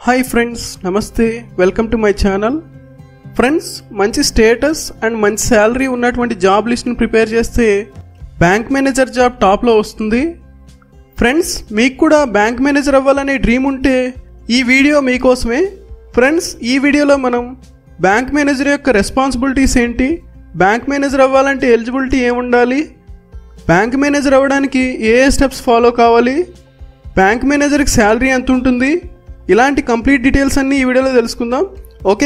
hi friends namaste welcome to my channel friends మంచి status and మంచి salary ఉన్నటువంటి job లిస్ట్ని ప్రిపేర్ చేస్తే బ్యాంక్ మేనేజర్ జాబ్ టాప్లో వస్తుంది ఫ్రెండ్స్ మీకు కూడా బ్యాంక్ మేనేజర్ అవ్వాలనే డ్రీమ్ ఉంటే ఈ వీడియో మీకోసమే ఫ్రెండ్స్ ఈ వీడియోలో మనం బ్యాంక్ మేనేజర్ యొక్క రెస్పాన్సిబిలిటీస్ ఏంటి బ్యాంక్ మేనేజర్ అవ్వాలంటే ఎలిజిబిలిటీ ఏముండాలి బ్యాంక్ మేనేజర్ అవ్వడానికి ఏ ఏ స్టెప్స్ ఫాలో కావాలి బ్యాంక్ మేనేజర్కి శాలరీ ఎంత ఉంటుంది ఇలాంటి కంప్లీట్ డీటెయిల్స్ అన్నీ ఈ వీడియోలో తెలుసుకుందాం ఓకే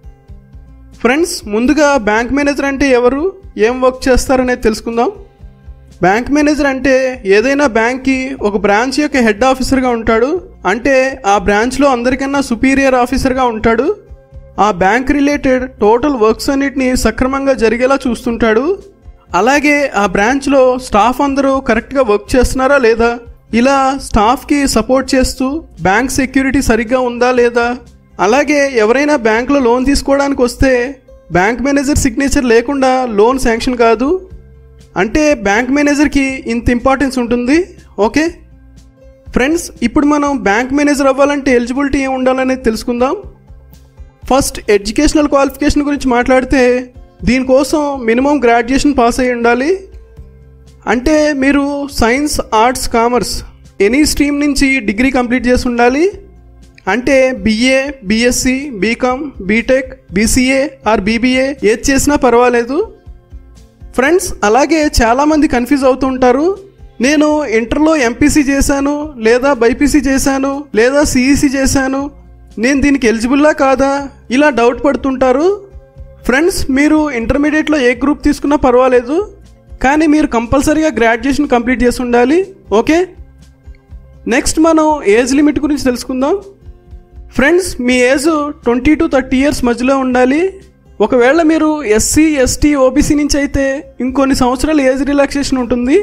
ఫ్రెండ్స్ ముందుగా బ్యాంక్ మేనేజర్ అంటే ఎవరు ఏం వర్క్ చేస్తారనేది తెలుసుకుందాం బ్యాంక్ మేనేజర్ అంటే ఏదైనా బ్యాంక్కి ఒక బ్రాంచ్ యొక్క హెడ్ ఆఫీసర్గా ఉంటాడు అంటే ఆ బ్రాంచ్లో అందరికన్నా సుపీరియర్ ఆఫీసర్గా ఉంటాడు ఆ బ్యాంక్ రిలేటెడ్ టోటల్ వర్క్స్ అన్నిటిని సక్రమంగా జరిగేలా చూస్తుంటాడు అలాగే ఆ బ్రాంచ్లో స్టాఫ్ అందరూ కరెక్ట్గా వర్క్ చేస్తున్నారా లేదా ఇలా స్టాఫ్కి సపోర్ట్ చేస్తూ బ్యాంక్ సెక్యూరిటీ సరిగ్గా ఉందా లేదా అలాగే ఎవరైనా బ్యాంక్లో లోన్ తీసుకోవడానికి వస్తే బ్యాంక్ మేనేజర్ సిగ్నేచర్ లేకుండా లోన్ శాంక్షన్ కాదు అంటే బ్యాంక్ మేనేజర్కి ఇంత ఇంపార్టెన్స్ ఉంటుంది ఓకే ఫ్రెండ్స్ ఇప్పుడు మనం బ్యాంక్ మేనేజర్ అవ్వాలంటే ఎలిజిబిలిటీ ఏమి ఉండాలనేది తెలుసుకుందాం ఫస్ట్ ఎడ్యుకేషనల్ క్వాలిఫికేషన్ గురించి మాట్లాడితే దీనికోసం మినిమం గ్రాడ్యుయేషన్ పాస్ అయి ఉండాలి అంటే మీరు science arts commerce any stream నుంచి డిగ్రీ కంప్లీట్ చేసి ఉండాలి అంటే BA BSc BCom BTech BCA or BBA ఏది చేసినా పర్వాలేదు ఫ్రెండ్స్ అలాగే చాలామంది కన్ఫ్యూజ్ అవుతుంటారు నేను ఇంటర్లో ఎంపీసీ చేశాను లేదా బైపీసీ చేశాను లేదా సిఈసి చేశాను నేను దీనికి ఎలిజిబుల్లా కాదా ఇలా డౌట్ పడుతుంటారు ఫ్రెండ్స్ మీరు ఇంటర్మీడియట్లో ఏ గ్రూప్ తీసుకున్నా పర్వాలేదు కానీ మీరు కంపల్సరీగా గ్రాడ్యుయేషన్ కంప్లీట్ చేసి ఉండాలి ఓకే నెక్స్ట్ మనం ఏజ్ లిమిట్ గురించి తెలుసుకుందాం ఫ్రెండ్స్ మీ age twenty to thirty years మధ్యలో ఉండాలి ఒకవేళ మీరు ఎస్సీ ఎస్టీ ఓబీసీ నుంచి అయితే ఇంకొన్ని సంవత్సరాలు ఏజ్ రిలాక్సేషన్ ఉంటుంది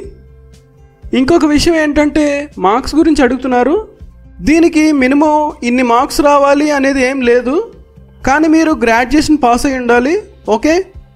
ఇంకొక విషయం ఏంటంటే మార్క్స్ గురించి అడుగుతున్నారు దీనికి మినిమం ఇన్ని మార్క్స్ రావాలి అనేది ఏం లేదు కానీ మీరు గ్రాడ్యుయేషన్ పాస్ అయి ఉండాలి ఓకే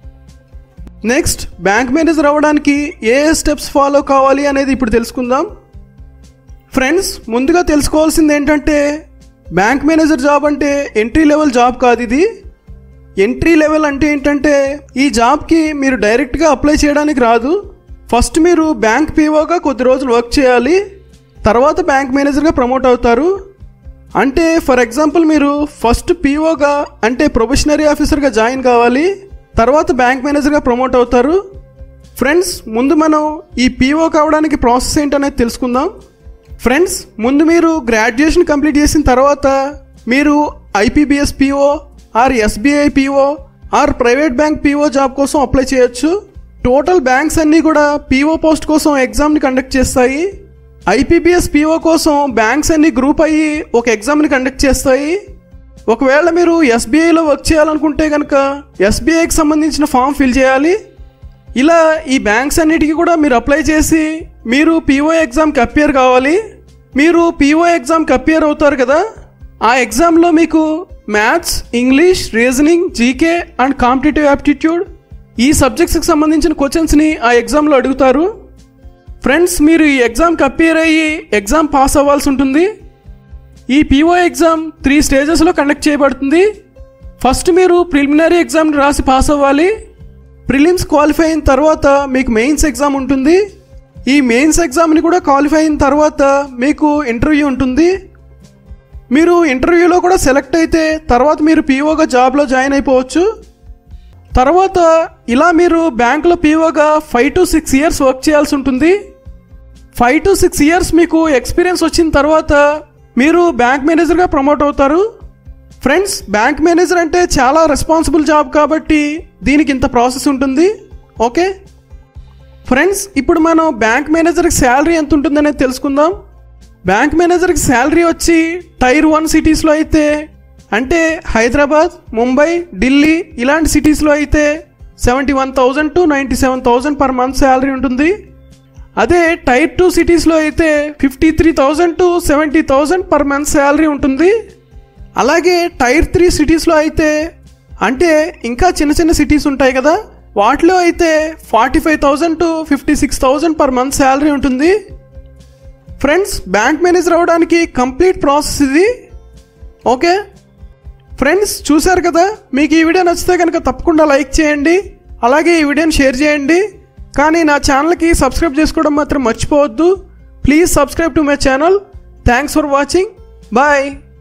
నెక్స్ట్ బ్యాంక్ మేనేజర్ అవ్వడానికి ఏ ఏ స్టెప్స్ ఫాలో కావాలి అనేది ఇప్పుడు తెలుసుకుందాం ఫ్రెండ్స్ ముందుగా తెలుసుకోవాల్సింది ఏంటంటే బ్యాంక్ మేనేజర్ జాబ్ అంటే ఎంట్రీ లెవెల్ జాబ్ కాదు ఇది ఎంట్రీ లెవెల్ అంటే ఏంటంటే ఈ జాబ్కి మీరు డైరెక్ట్గా అప్లై చేయడానికి రాదు ఫస్ట్ మీరు బ్యాంక్ పీఓగా కొద్ది రోజులు వర్క్ చేయాలి తర్వాత బ్యాంక్ మేనేజర్గా ప్రమోట్ అవుతారు అంటే ఫర్ ఎగ్జాంపుల్ మీరు ఫస్ట్ పీఓగా అంటే ప్రొఫెషనరీ ఆఫీసర్గా జాయిన్ కావాలి తర్వాత బ్యాంక్ మేనేజర్గా ప్రమోట్ అవుతారు ఫ్రెండ్స్ ముందు మనం ఈ పీఓ కావడానికి ప్రాసెస్ ఏంటనేది తెలుసుకుందాం ఫ్రెండ్స్ ముందు మీరు గ్రాడ్యుయేషన్ కంప్లీట్ చేసిన తర్వాత మీరు IBPS PO or SBI PO or private bank PO job కోసం అప్లై చేయొచ్చు టోటల్ బ్యాంక్స్ అన్నీ కూడా పీఓ పోస్ట్ కోసం ఎగ్జామ్ని కండక్ట్ చేస్తాయి ఐపీబీఎస్ పీఓ కోసం బ్యాంక్స్ అన్ని గ్రూప్ అయ్యి ఒక ఎగ్జామ్ని కండక్ట్ చేస్తాయి ఒకవేళ మీరు ఎస్బీఐలో వర్క్ చేయాలనుకుంటే కనుక ఎస్బీఐకి సంబంధించిన ఫామ్ ఫిల్ చేయాలి ఇలా ఈ బ్యాంక్స్ అన్నిటికీ కూడా మీరు అప్లై చేసి మీరు పీఓ ఎగ్జామ్కి అపియర్ కావాలి మీరు పీఓ ఎగ్జామ్కి అపియర్ అవుతారు కదా ఆ ఎగ్జామ్లో మీకు maths English reasoning GK and competitive aptitude ఈ సబ్జెక్ట్స్కి సంబంధించిన క్వశ్చన్స్ని ఆ ఎగ్జామ్లో అడుగుతారు ఫ్రెండ్స్ మీరు ఈ ఎగ్జామ్కి అపియర్ అయ్యి ఎగ్జామ్ పాస్ అవ్వాల్సి ఉంటుంది ఈ పీఓ ఎగ్జామ్ త్రీ స్టేజెస్లో కండక్ట్ చేయబడుతుంది ఫస్ట్ మీరు ప్రిలిమినరీ ఎగ్జామ్ని రాసి పాస్ అవ్వాలి ప్రిలిమ్స్ క్వాలిఫై అయిన తర్వాత మీకు మెయిన్స్ ఎగ్జామ్ ఉంటుంది ఈ మెయిన్స్ ఎగ్జామ్ని కూడా క్వాలిఫై అయిన తర్వాత మీకు ఇంటర్వ్యూ ఉంటుంది మీరు ఇంటర్వ్యూలో కూడా సెలెక్ట్ అయితే తర్వాత మీరు పీఓగా జాబ్లో జాయిన్ అయిపోవచ్చు తర్వాత ఇలా మీరు బ్యాంకులో పీఓగా five to six years work చేయాల్సి ఉంటుంది ఫైవ్ టు సిక్స్ ఇయర్స్ మీకు ఎక్స్పీరియన్స్ వచ్చిన తర్వాత మీరు బ్యాంక్ మేనేజర్గా ప్రమోట్ అవుతారు ఫ్రెండ్స్ బ్యాంక్ మేనేజర్ అంటే చాలా రెస్పాన్సిబుల్ జాబ్ కాబట్టి దీనికి ఇంత ప్రాసెస్ ఉంటుంది ఓకే ఫ్రెండ్స్ ఇప్పుడు మనం బ్యాంక్ మేనేజర్కి శాలరీ ఎంత ఉంటుందనేది తెలుసుకుందాం బ్యాంక్ మేనేజర్కి శాలరీ వచ్చి టైర్ వన్ సిటీస్లో అయితే అంటే హైదరాబాద్ ముంబై ఢిల్లీ ఇలాంటి సిటీస్లో అయితే seventy one thousand to ninety seven thousand per month salary ఉంటుంది అదే టైర్ టూ సిటీస్లో అయితే fifty three thousand to seventy thousand per month salary ఉంటుంది అలాగే టైర్ త్రీ సిటీస్లో అయితే అంటే ఇంకా చిన్న చిన్న సిటీస్ ఉంటాయి కదా వాటిలో అయితే forty five thousand to fifty six thousand per month salary ఉంటుంది ఫ్రెండ్స్ బ్యాంక్ మేనేజర్ అవ్వడానికి కంప్లీట్ ప్రాసెస్ ఇది ఓకే ఫ్రెండ్స్ చూశారు కదా మీకు ఈ వీడియో నచ్చితే కనుక తప్పకుండా లైక్ చేయండి అలాగే ఈ వీడియోని షేర్ చేయండి కానీ నా ఛానల్కి సబ్స్క్రైబ్ చేసుకోవడం మాత్రం మర్చిపోవద్దు please subscribe to my channel thanks for watching bye